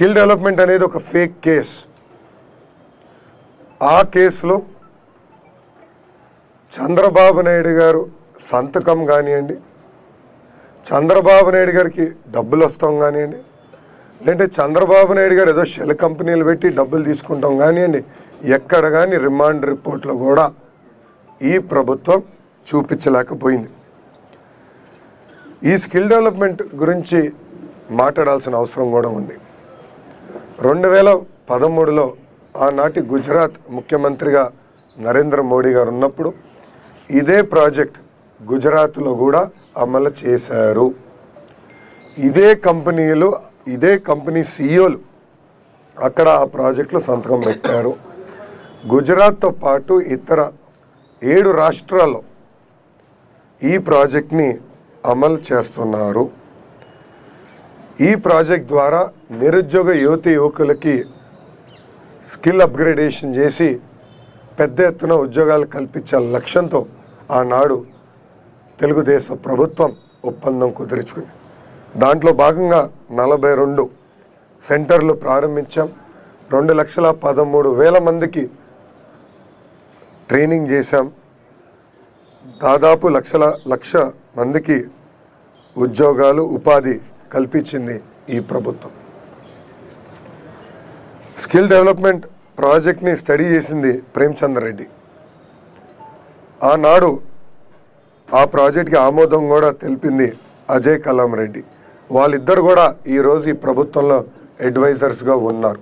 skill development అనేది ఒక fake case ఆ కేసులో చంద్రబాబు నాయుడు గారు సంతకం కానివ్వండి చంద్రబాబు నాయుడు గారికి డబ్బులు వస్తాం కానివ్వండి లేదంటే చంద్రబాబు నాయుడు గారు ఏదో షెల్ కంపెనీలు పెట్టి డబ్బులు తీసుకుంటాం కానివ్వండి ఎక్కడ కానీ రిమాండ్ రిపోర్ట్లో కూడా ఈ ప్రభుత్వం చూపించలేకపోయింది ఈ స్కిల్ డెవలప్మెంట్ గురించి మాట్లాడాల్సిన అవసరం కూడా ఉంది రెండు వేల పదమూడులో ఆనాటి గుజరాత్ ముఖ్యమంత్రిగా నరేంద్ర మోడీ గారు ఉన్నప్పుడు ఇదే ప్రాజెక్ట్ గుజరాత్లో కూడా అమలు చేశారు ఇదే కంపెనీలు ఇదే కంపెనీ సీఈఓలు అక్కడ ఆ ప్రాజెక్టులో సంతకం పెట్టారు గుజరాత్తో పాటు ఇతర ఏడు రాష్ట్రాల్లో ఈ ప్రాజెక్ట్ని అమలు చేస్తున్నారు ఈ ప్రాజెక్ట్ ద్వారా నిరుద్యోగ యువతి యువకులకి స్కిల్ అప్గ్రేడేషన్ చేసి పెద్ద ఎత్తున ఉద్యోగాలు కల్పించే లక్ష్యంతో ఆనాడు తెలుగుదేశం ప్రభుత్వం ఒప్పందం కుదుర్చుకుంది దాంట్లో భాగంగా నలభై రెండు సెంటర్లు ప్రారంభించాం రెండు లక్షల పదమూడు వేల మందికి ట్రైనింగ్ చేశాం దాదాపు లక్షల లక్ష మందికి ఉద్యోగాలు ఉపాధి కల్పించింది ఈ ప్రభుత్వం స్కిల్ డెవలప్మెంట్ ప్రాజెక్ట్ని స్టడీ చేసింది ప్రేమ్చందర్ రెడ్డి ఆనాడు ఆ ప్రాజెక్ట్కి ఆమోదం కూడా తెలిపింది అజయ్ కలాం రెడ్డి వాళ్ళిద్దరు కూడా ఈరోజు ఈ ప్రభుత్వంలో అడ్వైజర్స్గా ఉన్నారు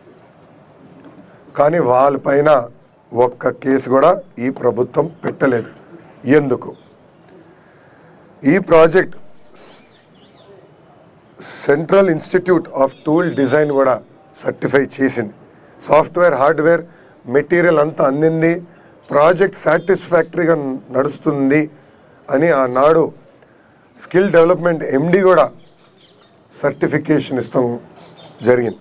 కానీ వాళ్ళపైన ఒక్క కేసు కూడా ఈ ప్రభుత్వం పెట్టలేదు ఎందుకు ఈ project central institute of tool design కూడా సర్టిఫై చేసింది సాఫ్ట్వేర్ హార్డ్వేర్ మెటీరియల్ అంతా అందింది ప్రాజెక్ట్ సాటిస్ఫాక్టరీగా నడుస్తుంది అని ఆనాడు స్కిల్ డెవలప్మెంట్ ఎండి కూడా సర్టిఫికేషన్ ఇస్తాం జరిగింది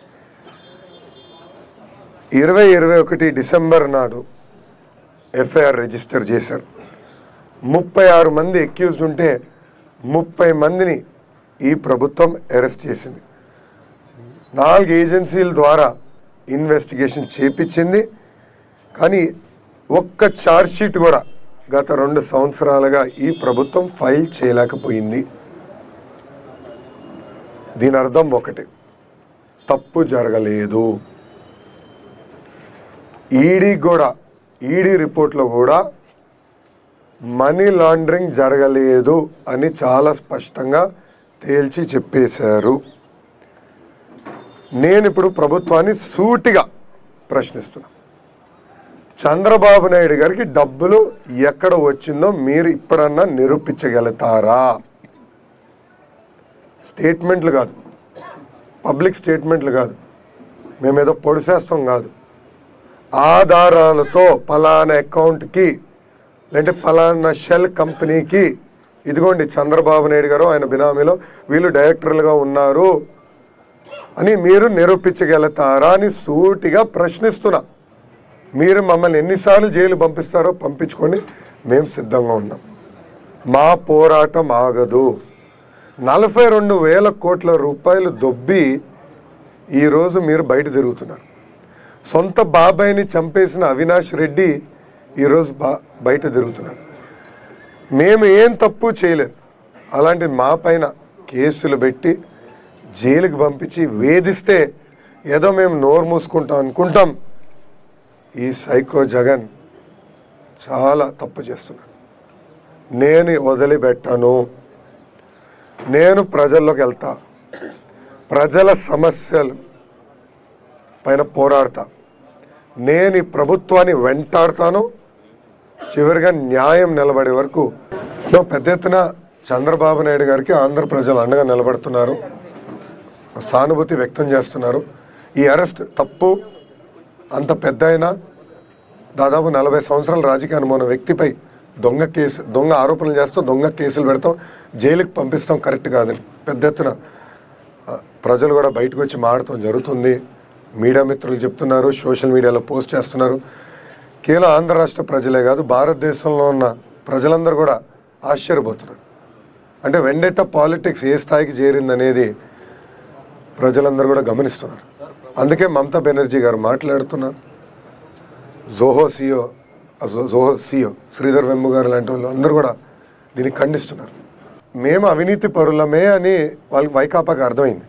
ఇరవై ఇరవై ఒకటి డిసెంబర్ నాడు ఎఫ్ఐఆర్ రిజిస్టర్ చేశారు ముప్పై ఆరు మంది ఎక్యూజ్డ్ ఉంటే ముప్పై మందిని ఈ ప్రభుత్వం అరెస్ట్ చేసింది నాలుగు ఏజెన్సీల ద్వారా ఇన్వెస్టిగేషన్ చేపించింది కానీ ఒక్క ఛార్జ్ షీట్ కూడా గత రెండు సంవత్సరాలుగా ఈ ప్రభుత్వం ఫైల్ చేయలేకపోయింది దీని అర్థం ఒకటి తప్పు జరగలేదు ఈడీ కూడా ఈడీ రిపోర్ట్లో కూడా మనీ లాండరింగ్ జరగలేదు అని చాలా స్పష్టంగా తేల్చి చెప్పేశారు నేను ఇప్పుడు ప్రభుత్వాన్ని సూటిగా ప్రశ్నిస్తున్నా చంద్రబాబు నాయుడు గారికి డబ్బులు ఎక్కడ వచ్చిందో మీరు ఇప్పుడన్నా నిరూపించగలుగుతారా స్టేట్మెంట్లు కాదు పబ్లిక్ స్టేట్మెంట్లు కాదు మేమేదో పొడిసేస్తాం కాదు ఆధారాలతో పలానా అకౌంట్కి లేదంటే పలానా షెల్ కంపెనీకి ఇదిగోండి చంద్రబాబు నాయుడు గారు ఆయన బినామీలో వీళ్ళు డైరెక్టర్లుగా ఉన్నారు అని మీరు నిరూపించగలుగుతారా అని సూటిగా ప్రశ్నిస్తున్నా మీరు మమ్మల్ని ఎన్నిసార్లు జైలు పంపిస్తారో పంపించుకొని మేము సిద్ధంగా ఉన్నాం మా పోరాటం ఆగదు నలభై రెండు వేల కోట్ల రూపాయలు దొబ్బి ఈరోజు మీరు బయట తిరుగుతున్నారు సొంత బాబాయిని చంపేసిన అవినాష్ రెడ్డి ఈరోజు బా బయట తిరుగుతున్నారు మేము ఏం తప్పు చేయలేదు అలాంటి మా పైన కేసులు పెట్టి జైలుకి పంపించి వేధిస్తే ఏదో మేము నోరు మూసుకుంటాం అనుకుంటాం ఈ సైకో జగన్ చాలా తప్పు చేస్తున్నాడు నేను వదిలిపెట్టను నేను ప్రజల్లోకి వెళ్తా ప్రజల సమస్యలు పైన పోరాడతా నేను ఈ ప్రభుత్వాన్ని వెంటాడుతాను చివరిగా న్యాయం నిలబడే వరకు లో పెద్ద ఎత్తున చంద్రబాబు నాయుడు గారికి ఆంధ్ర ప్రజలు అండగా నిలబడుతున్నారు సానుభూతి వ్యక్తం చేస్తున్నారు ఈ అరెస్ట్ తప్పు అంత పెద్ద అయినా దాదాపు నలభై సంవత్సరాల రాజకీయ అనుమానం వ్యక్తిపై దొంగ కేసు దొంగ ఆరోపణలు చేస్తాం దొంగ కేసులు పెడతాం జైలుకి పంపిస్తాం కరెక్ట్ కాదని పెద్ద ఎత్తున ఆ, ప్రజలు కూడా బయటకు వచ్చి మాడటం జరుగుతుంది మీడియా మిత్రులు చెప్తున్నారు సోషల్ మీడియాలో పోస్ట్ చేస్తున్నారు కేవలం ఆంధ్ర రాష్ట్ర ప్రజలే కాదు భారతదేశంలో ఉన్న ప్రజలందరూ కూడా ఆశ్చర్యపోతున్నారు అంటే వెండెట్ట పాలిటిక్స్ ఏ స్థాయికి చేరిందనేది ప్రజలందరూ కూడా గమనిస్తున్నారు అందుకే మమతా బెనర్జీ గారు మాట్లాడుతున్నారు జోహో సియో జోహో సియో శ్రీధర్ వెంబు గారు లాంటి వాళ్ళు అందరూ కూడా దీన్ని ఖండిస్తున్నారు మేము అవినీతి పరులమే అని వాళ్ళకి వైకాపాకి అర్థమైంది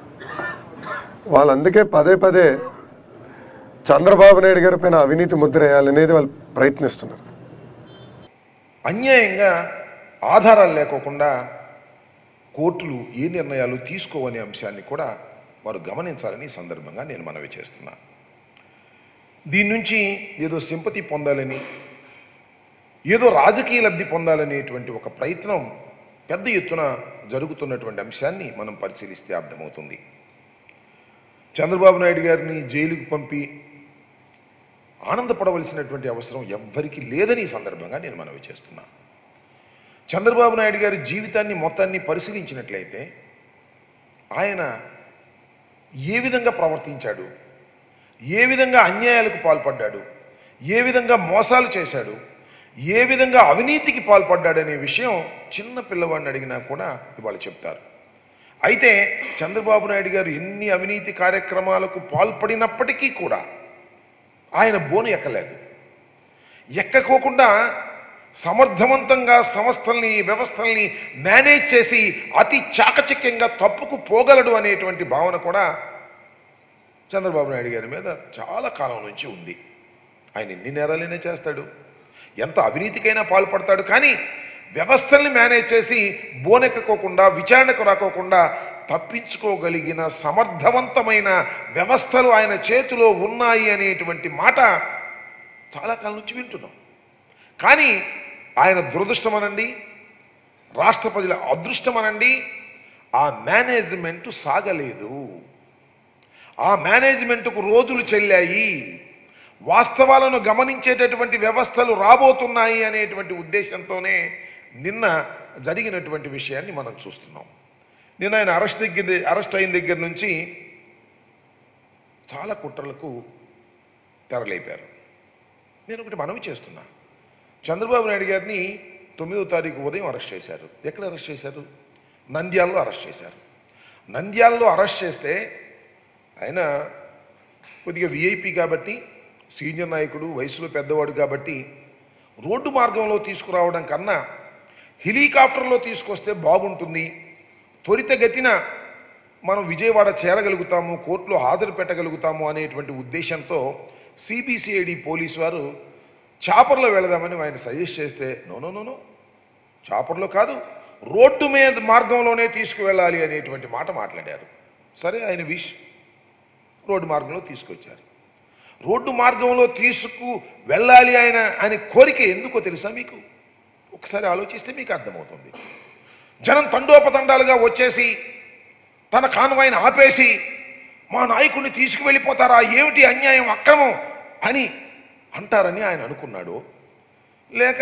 వాళ్ళు అందుకే పదే పదే చంద్రబాబు నాయుడు గారి పైన అవినీతి ముద్ర వేయాలనేది వాళ్ళు ప్రయత్నిస్తున్నారు అన్యాయంగా ఆధారాలు లేకోకుండా కోర్టులు ఏ నిర్ణయాలు తీసుకోవనే అంశాన్ని కూడా వారు గమనించాలని ఈ సందర్భంగా నేను మనవి చేస్తున్నా దీని నుంచి ఏదో సింపతి పొందాలని ఏదో రాజకీయ లబ్ధి పొందాలనేటువంటి ఒక ప్రయత్నం పెద్ద ఎత్తున జరుగుతున్నటువంటి అంశాన్ని మనం పరిశీలిస్తే అర్థమవుతుంది చంద్రబాబు నాయుడు గారిని జైలుకు పంపి ఆనందపడవలసినటువంటి అవసరం ఎవ్వరికీ లేదని ఈ సందర్భంగా నేను మనవి చేస్తున్నా చంద్రబాబు నాయుడు గారి జీవితాన్ని మొత్తాన్ని పరిశీలించినట్లయితే ఆయన ఏ విధంగా ప్రవర్తించాడు ఏ విధంగా అన్యాయాలకు పాల్పడ్డాడు ఏ విధంగా మోసాలు చేశాడు ఏ విధంగా అవినీతికి పాల్పడ్డాడనే విషయం చిన్న పిల్లవాడిని అడిగినా కూడా ఇవాళ చెప్తారు అయితే చంద్రబాబు నాయుడు గారు ఎన్ని అవినీతి కార్యక్రమాలకు పాల్పడినప్పటికీ కూడా ఆయన బోను ఎక్కలేదు ఎక్కకోకుండా సమర్థవంతంగా సంస్థల్ని వ్యవస్థల్ని మేనేజ్ చేసి అతి చాకచక్యంగా తప్పుకు పోగలడు అనేటువంటి భావన కూడా చంద్రబాబు నాయుడు గారి మీద చాలా కాలం నుంచి ఉంది ఆయన ఎన్ని నేరాలైనా చేస్తాడు ఎంత అవినీతికైనా పాల్పడతాడు కానీ వ్యవస్థల్ని మేనేజ్ చేసి బోనెక్కకోకుండా విచారణకు రాకోకుండా తప్పించుకోగలిగిన సమర్థవంతమైన వ్యవస్థలు ఆయన చేతిలో ఉన్నాయి అనేటువంటి మాట చాలా కాలం నుంచి వింటున్నాం కానీ ఆయన దురదృష్టం అనండి రాష్ట్ర ప్రజల అదృష్టం అనండి ఆ మేనేజ్మెంట్ సాగలేదు ఆ మేనేజ్మెంట్కు రోజులు చెల్లాయి వాస్తవాలను గమనించేటటువంటి వ్యవస్థలు రాబోతున్నాయి అనేటువంటి ఉద్దేశంతోనే నిన్న జరిగినటువంటి విషయాన్ని మనం చూస్తున్నాం నిన్న ఆయన అరెస్ట్ దగ్గర అరెస్ట్ అయిన దగ్గర నుంచి చాలా కుట్రలకు తెరలేపారు నేను ఒకటి మనవి చేస్తున్నా చంద్రబాబు నాయుడు గారిని తొమ్మిదో తారీఖు ఉదయం అరెస్ట్ చేశారు ఎక్కడ అరెస్ట్ చేశారు నంద్యాలలో అరెస్ట్ చేశారు నంద్యాలలో అరెస్ట్ చేస్తే ఆయన కొద్దిగా విఐపి కాబట్టి సీనియర్ నాయకుడు వయసులో పెద్దవాడు కాబట్టి రోడ్డు మార్గంలో తీసుకురావడం కన్నా హెలికాప్టర్లో తీసుకొస్తే బాగుంటుంది త్వరితగతిన మనం విజయవాడ చేరగలుగుతాము కోర్టులో హాజరు పెట్టగలుగుతాము అనేటువంటి ఉద్దేశంతో సిబిసిఐడి పోలీసు వారు చాపర్లో వెళదామని ఆయన సజెస్ట్ చేస్తే నో నో నో నో చాపర్లో కాదు రోడ్డు మీద మార్గంలోనే తీసుకువెళ్ళాలి అనేటువంటి మాట మాట్లాడారు సరే ఆయన విష్ రోడ్డు మార్గంలో తీసుకొచ్చారు రోడ్డు మార్గంలో తీసుకు వెళ్ళాలి ఆయన ఆయన కోరిక ఎందుకో తెలుసా మీకు ఒకసారి ఆలోచిస్తే మీకు అర్థమవుతుంది జనం తండోపతండాలుగా వచ్చేసి తన కాన్వాయిని ఆపేసి మా నాయకుడిని తీసుకువెళ్ళిపోతారా ఏమిటి అన్యాయం అక్రమం అని అంటారని ఆయన అనుకున్నాడు లేక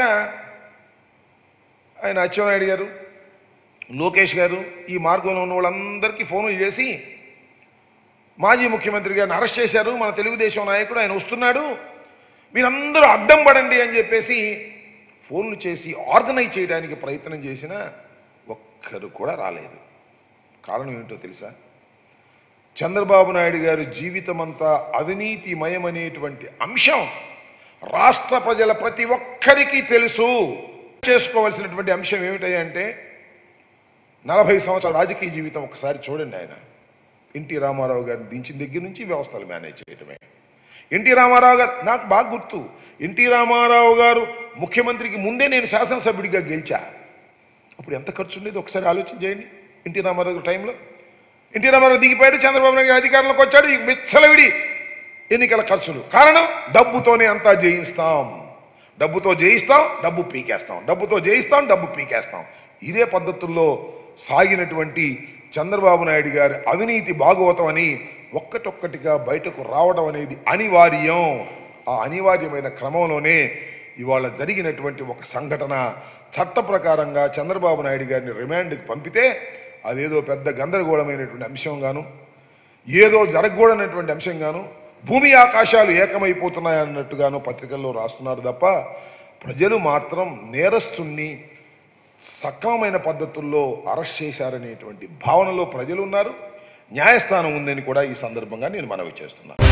ఆయన అచ్చెన్నాయుడు గారు లోకేష్ గారు ఈ మార్గంలో ఉన్న వాళ్ళందరికీ ఫోన్లు చేసి మాజీ ముఖ్యమంత్రి గారిని అరెస్ట్ చేశారు మన తెలుగుదేశం నాయకుడు ఆయన వస్తున్నాడు మీరందరూ అడ్డం పడండి అని చెప్పేసి ఫోన్లు చేసి ఆర్గనైజ్ చేయడానికి ప్రయత్నం చేసినా ఒక్కరు కూడా రాలేదు కారణం ఏమిటో తెలుసా చంద్రబాబు నాయుడు గారి జీవితం అంతా అవినీతిమయమనేటువంటి అంశం రాష్ట్ర ప్రజల ప్రతి ఒక్కరికి తెలుసు చేసుకోవాల్సినటువంటి అంశం ఏమిటంటే నలభై సంవత్సరాల రాజకీయ జీవితం ఒకసారి చూడండి ఆయన ఎన్టీ రామారావు గారిని దించిన దగ్గర నుంచి వ్యవస్థలు మేనేజ్ చేయడమే ఎన్టీ రామారావు గారు నాకు బాగా గుర్తు ఎన్టీ రామారావు గారు ముఖ్యమంత్రికి ముందే నేను శాసనసభ్యుడిగా గెలిచా అప్పుడు ఎంత ఖర్చు ఉండేది ఒకసారి ఆలోచన చేయండి ఎన్టీ రామారావు గారి టైంలో ఎన్టీ రామారావు దిగిపోయాడు చంద్రబాబు నాయుడు గారు అధికారంలోకి వచ్చాడు ఇక విచ్చలవిడి ఎన్నికల ఖర్చులు కారణం డబ్బుతోనే అంతా జయిస్తాం డబ్బుతో జయిస్తాం డబ్బు పీకేస్తాం డబ్బుతో జయిస్తాం డబ్బు పీకేస్తాం ఇదే పద్ధతుల్లో సాగినటువంటి చంద్రబాబు నాయుడు గారి అవినీతి భాగవతం అని ఒక్కటొక్కటిగా బయటకు రావడం అనేది అనివార్యం ఆ అనివార్యమైన క్రమంలోనే ఇవాళ జరిగినటువంటి ఒక సంఘటన చట్ట ప్రకారంగా చంద్రబాబు నాయుడు గారిని రిమాండ్కి పంపితే అదేదో పెద్ద గందరగోళమైనటువంటి అంశంగాను ఏదో జరగకూడనటువంటి అంశంగాను భూమి ఆకాశాలు ఏకమైపోతున్నాయి అన్నట్టుగాను పత్రికల్లో రాస్తున్నారు తప్ప ప్రజలు మాత్రం నేరస్తుణ్ణి సక్రమమైన పద్ధతుల్లో అరెస్ట్ చేశారనేటువంటి భావనలో ప్రజలు ఉన్నారు న్యాయస్థానం ఉందని కూడా ఈ సందర్భంగా నేను మనవి చేస్తున్నాను